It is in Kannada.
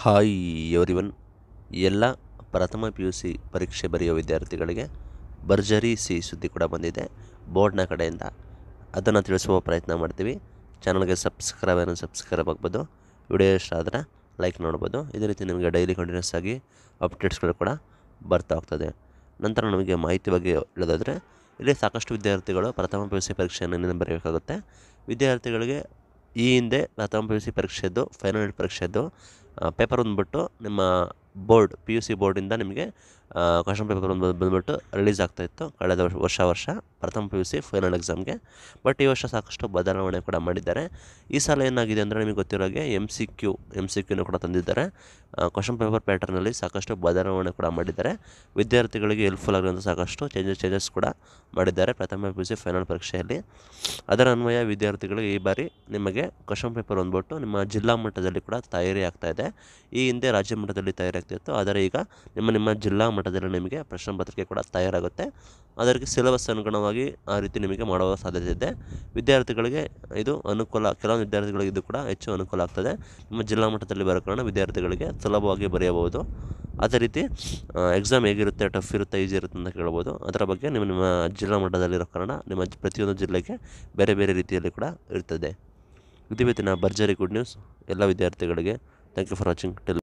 ಹಾಯ್ ಎವ್ರಿವನ್ ಎಲ್ಲ ಪ್ರಥಮ ಪಿ ಯು ಸಿ ಪರೀಕ್ಷೆ ಬರೆಯೋ ವಿದ್ಯಾರ್ಥಿಗಳಿಗೆ ಭರ್ಜರಿ ಸಿಹಿ ಸುದ್ದಿ ಕೂಡ ಬಂದಿದೆ ಬೋರ್ಡ್ನ ಕಡೆಯಿಂದ ಅದನ್ನು ತಿಳಿಸುವ ಪ್ರಯತ್ನ ಮಾಡ್ತೀವಿ ಚಾನಲ್ಗೆ ಸಬ್ಸ್ಕ್ರೈಬ್ ಏನೋ ಸಬ್ಸ್ಕ್ರೈಬ್ ಆಗ್ಬೋದು ವಿಡಿಯೋ ಇಷ್ಟ ಆದರೆ ಲೈಕ್ ನೋಡ್ಬೋದು ಇದೇ ರೀತಿ ನಿಮಗೆ ಡೈಲಿ ಕಂಟಿನ್ಯೂಸ್ ಆಗಿ ಅಪ್ಡೇಟ್ಸ್ಗಳು ಕೂಡ ಬರ್ತಾ ಹೋಗ್ತದೆ ನಂತರ ನಮಗೆ ಮಾಹಿತಿ ಬಗ್ಗೆ ಹೇಳೋದಾದರೆ ಇಲ್ಲಿ ಸಾಕಷ್ಟು ವಿದ್ಯಾರ್ಥಿಗಳು ಪ್ರಥಮ ಪಿ ಯು ಸಿ ಪರೀಕ್ಷೆಯನ್ನು ಇನ್ನೇನು ಬರೆಯಬೇಕಾಗುತ್ತೆ ವಿದ್ಯಾರ್ಥಿಗಳಿಗೆ ಈ ಹಿಂದೆ ಪ್ರಥಮ ಪಿ ಯು ಸಿ ಪರೀಕ್ಷೆದ್ದು ಫೈನಲ್ ಪರೀಕ್ಷೆದ್ದು ಪೇಪರ್ ಬಂದುಬಿಟ್ಟು ನಿಮ್ಮ ಬೋರ್ಡ್ ಪಿ ಯು ಸಿ ಬೋರ್ಡಿಂದ ನಿಮಗೆ ಕ್ವಶನ್ ಪೇಪರ್ ಒಂದು ಬಂದುಬಿಟ್ಟು ರಿಲೀಸ್ ಆಗ್ತಾಯಿತ್ತು ಕಳೆದ ವರ್ಷ ವರ್ಷ ವರ್ಷ ಪ್ರಥಮ ಪಿ ಯು ಸಿ ಫೈನಲ್ ಎಕ್ಸಾಮ್ಗೆ ಬಟ್ ಈ ವರ್ಷ ಸಾಕಷ್ಟು ಬದಲಾವಣೆ ಕೂಡ ಮಾಡಿದ್ದಾರೆ ಈ ಸಲ ಏನಾಗಿದೆ ಅಂದರೆ ನಿಮಗೆ ಗೊತ್ತಿರೋ ಹಾಗೆ M C Q M C ಕ್ಯೂನು ಕೂಡ ತಂದಿದ್ದಾರೆ ಕ್ವಶನ್ ಪೇಪರ್ ಪ್ಯಾಟರ್ನಲ್ಲಿ ಸಾಕಷ್ಟು ಬದಲಾವಣೆ ಕೂಡ ಮಾಡಿದ್ದಾರೆ ವಿದ್ಯಾರ್ಥಿಗಳಿಗೆ ಹೆಲ್ಪ್ಫುಲ್ ಆಗುವಂಥ ಸಾಕಷ್ಟು ಚೇಂಜಸ್ ಚೇಂಜಸ್ ಕೂಡ ಮಾಡಿದ್ದಾರೆ ಪ್ರಥಮ ಪಿ ಯು ಸಿ ಫೈನಲ್ ಪರೀಕ್ಷೆಯಲ್ಲಿ ಅದರ ಅನ್ವಯ ವಿದ್ಯಾರ್ಥಿಗಳು ಈ ಬಾರಿ ನಿಮಗೆ ಕ್ವಶನ್ ಪೇಪರ್ ಬಂದ್ಬಿಟ್ಟು ನಿಮ್ಮ ಜಿಲ್ಲಾ ಮಟ್ಟದಲ್ಲಿ ಕೂಡ ತಯಾರಿ ಆಗ್ತಾ ಇದೆ ಈ ಹಿಂದೆ ರಾಜ್ಯ ಮಟ್ಟದಲ್ಲಿ ತಯಾರಿ ಆಗ್ತಿತ್ತು ಆದರೆ ಈಗ ನಿಮ್ಮ ನಿಮ್ಮ ಜಿಲ್ಲಾ ಮಟ್ಟದಲ್ಲಿ ನಿಮಗೆ ಪ್ರಶ್ನೆ ಪತ್ರಿಕೆ ಕೂಡ ತಯಾರಾಗುತ್ತೆ ಅದಕ್ಕೆ ಸಿಲೆಬಸ್ ಅನುಗುಣವಾಗಿ ಆ ರೀತಿ ನಿಮಗೆ ಮಾಡುವ ಸಾಧ್ಯತೆ ಇದೆ ವಿದ್ಯಾರ್ಥಿಗಳಿಗೆ ಇದು ಅನುಕೂಲ ಕೆಲವೊಂದು ವಿದ್ಯಾರ್ಥಿಗಳಿಗೆ ಇದು ಕೂಡ ಹೆಚ್ಚು ಅನುಕೂಲ ಆಗ್ತದೆ ನಿಮ್ಮ ಜಿಲ್ಲಾ ಮಟ್ಟದಲ್ಲಿ ಬರೋ ಕಾರಣ ವಿದ್ಯಾರ್ಥಿಗಳಿಗೆ ಸುಲಭವಾಗಿ ಬರೆಯಬಹುದು ಅದೇ ರೀತಿ ಎಕ್ಸಾಮ್ ಹೇಗಿರುತ್ತೆ ಟಫ್ ಇರುತ್ತೆ ಈಸಿ ಇರುತ್ತೆ ಅಂತ ಕೇಳ್ಬೋದು ಅದರ ಬಗ್ಗೆ ನಿಮ್ಮ ನಿಮ್ಮ ಜಿಲ್ಲಾ ಮಟ್ಟದಲ್ಲಿರೋ ಕಾರಣ ನಿಮ್ಮ ಜ- ಪ್ರತಿಯೊಂದು ಜಿಲ್ಲೆಗೆ ಬೇರೆ ಬೇರೆ ರೀತಿಯಲ್ಲಿ ಕೂಡ ಇರ್ತದೆ ಇದು ಇವತ್ತಿನ ಭರ್ಜರಿ ಗುಡ್ ನ್ಯೂಸ್ ಎಲ್ಲ ವಿದ್ಯಾರ್ಥಿಗಳಿಗೆ thank you for watching till